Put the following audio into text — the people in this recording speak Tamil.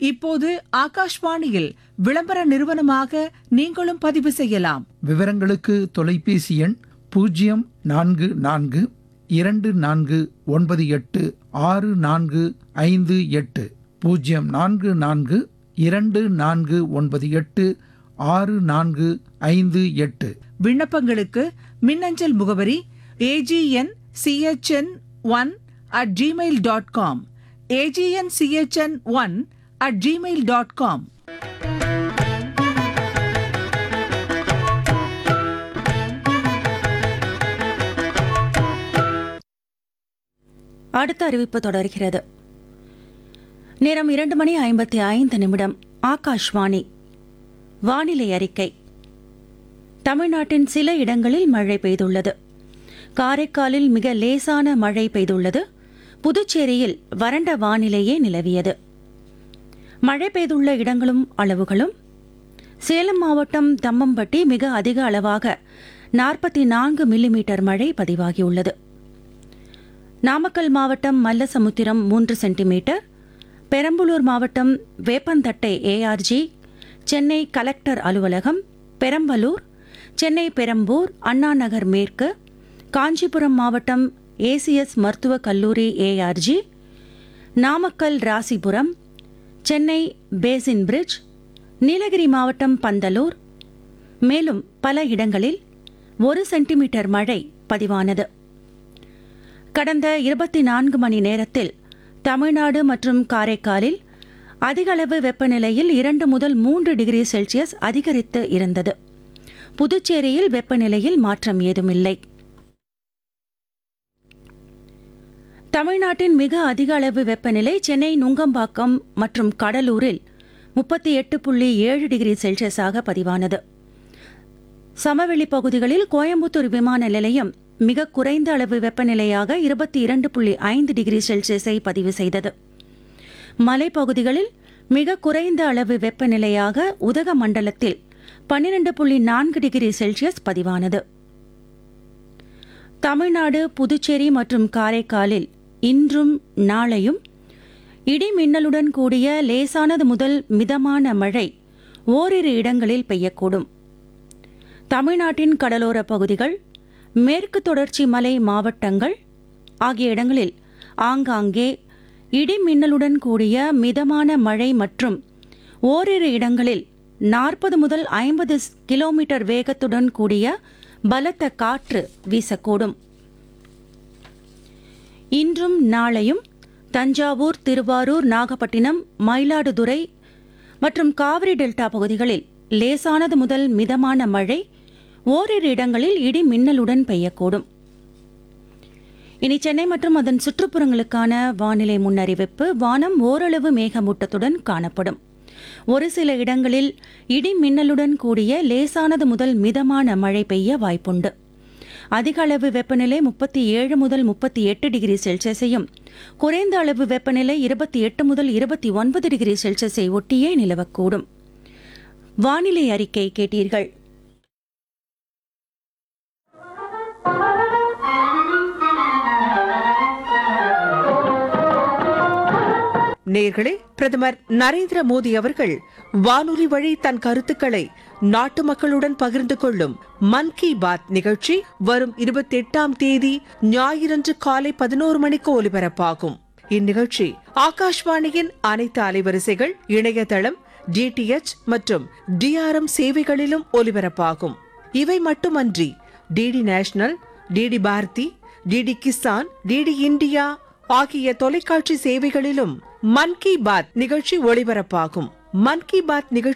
இப்போது ஆகாஷ்வாணியில் விளம்பர நிறுவனமாக நீங்களும் பதிவு செய்யலாம் விவரங்களுக்கு தொலைபேசி எண் பூஜ்ஜியம் நான்கு நான்கு இரண்டு நான்கு ஒன்பது எட்டு ஆறு நான்கு ஐந்து எட்டு பூஜ்ஜியம் நான்கு நான்கு இரண்டு நான்கு ஒன்பது எட்டு ஆறு நான்கு ஐந்து எட்டு விண்ணப்பங்களுக்கு மின்னஞ்சல் முகவரி AGN CHN one at Gmail dot com AGN CHN one at Gmail dot com அடுத்த அறிவிப்பு தொடர்கிறது நேரம் இரண்டு மணி ஐம்பத்தி ஐந்து நிமிடம் ஆகாஷ்வாணி வானிலை அறிக்கை தமிழ்நாட்டின் சில இடங்களில் மழை பெய்துள்ளது காரைக்காலில் மிக லேசான மழை பெய்துள்ளது புதுச்சேரியில் வறண்ட வானிலையே நிலவியது மழை பெய்துள்ள இடங்களும் அளவுகளும் சேலம் மாவட்டம் தம்மம்பட்டி மிக அதிக அளவாக நாற்பத்தி நான்கு மில்லிமீட்டர் மழை பதிவாகியுள்ளது நாமக்கல் மாவட்டம் மல்லசமுத்திரம் மூன்று சென்டிமீட்டர் பெரம்பலூர் மாவட்டம் வேப்பந்தட்டை ஏஆர்ஜி சென்னை கலெக்டர் அலுவலகம் பெரம்பலூர் சென்னை பெரம்பூர் அண்ணா நகர் மேற்கு காஞ்சிபுரம் மாவட்டம் ஏசிஎஸ் மருத்துவக் கல்லூரி ARG Namakkal Rasipuram Chennai Basin Bridge Nilgiri மாவட்டம் பந்தலூர் மேலும் பல இடங்களில் ஒரு சென்டிமீட்டர் மழை பதிவானது கடந்த இருபத்தி நான்கு மணி நேரத்தில் தமிழ்நாடு மற்றும் காரைக்காலில் அதிக அளவு வெப்பநிலையில் இரண்டு முதல் மூன்று டிகிரி செல்சியஸ் அதிகரித்து இருந்தது புதுச்சேரியில் வெப்பநிலையில் மாற்றம் ஏதுமில்லை தமிழ்நாட்டின் மிக அதிக அளவு வெப்பநிலை சென்னை நுங்கம்பாக்கம் மற்றும் கடலூரில் முப்பத்தி எட்டு புள்ளி ஏழு டிகிரி செல்சியஸாக பதிவானது சமவெளி பகுதிகளில் கோயம்புத்தூர் விமான நிலையம் மிக குறைந்த அளவு வெப்பநிலையாக இருபத்தி இரண்டு புள்ளி ஐந்து டிகிரி செல்சியஸை பதிவு செய்தது மலைப்பகுதிகளில் மிக குறைந்த அளவு வெப்பநிலையாக உதகமண்டலத்தில் பன்னிரண்டு புள்ளி நான்கு டிகிரி செல்சியஸ் பதிவானது தமிழ்நாடு புதுச்சேரி மற்றும் காரைக்காலில் இன்றும் நாளையும் இடி மின்னலுடன் கூடிய லேசானது முதல் மிதமான மழை ஓரிரு இடங்களில் பெய்யக்கூடும் தமிழ்நாட்டின் கடலோர பகுதிகள் மேற்கு தொடர்ச்சி மலை மாவட்டங்கள் ஆகிய இடங்களில் ஆங்காங்கே இடி மின்னலுடன் கூடிய மிதமான மழை மற்றும் ஓரிரு இடங்களில் நாற்பது முதல் ஐம்பது கிலோமீட்டர் வேகத்துடன் கூடிய பலத்த காற்று வீசக்கூடும் இன்றும் நாளையும் தஞ்சாவூர் திருவாரூர் நாகப்பட்டினம் மயிலாடுதுறை மற்றும் காவிரி டெல்டா பகுதிகளில் லேசானது முதல் மிதமான மழை ஓரிரு இடங்களில் இடி மின்னலுடன் பெய்யக்கூடும் இனி சென்னை மற்றும் அதன் சுற்றுப்புறங்களுக்கான வானிலை முன்னறிவிப்பு வானம் ஓரளவு மேகமூட்டத்துடன் காணப்படும் ஒரு சில இடங்களில் இடி மின்னலுடன் கூடிய லேசானது முதல் மிதமான மழை பெய்ய வாய்ப்புண்டு அதிக அளவு வெப்பநிலை முப்பத்தி ஏழு முதல் முப்பத்தி எட்டு டிகிரி செல்சியஸையும் குறைந்த அளவு வெப்பநிலை இருபத்தி எட்டு முதல் இருபத்தி ஒன்பது டிகிரி செல்சியஸை ஒட்டியே நிலவக்கூடும் வானிலை அறிக்கை கேட்டீர்கள் நேர்களே பிரதமர் நரேந்திர மோடி அவர்கள் வானொலி வழி தன் கருத்துக்களை நாட்டு மக்களுடன் பகிர்ந்து கொள்ளும் மன் கி பாத் நிகழ்ச்சி வரும் இருபத்தி எட்டாம் தேதி ஞாயிறன்று காலை பதினோரு மணிக்கு ஒலிபரப்பாகும் இந்நிகழ்ச்சி ஆகாஷ்வாணியின் அனைத்து அலைவரிசைகள் இணையதளம் டிடிஎச் மற்றும் டிஆர்எம் சேவைகளிலும் ஒலிபரப்பாகும் இவை மட்டுமன்றி DD national DD Bharati DD Kisan DD India ஆகிய தொலைக்காட்சி சேவைகளிலும் மன் கி பாத் நிகழ்ச்சி ஒளிபரப்பாகும் மன் கி பாத் நிகழ்ச்சி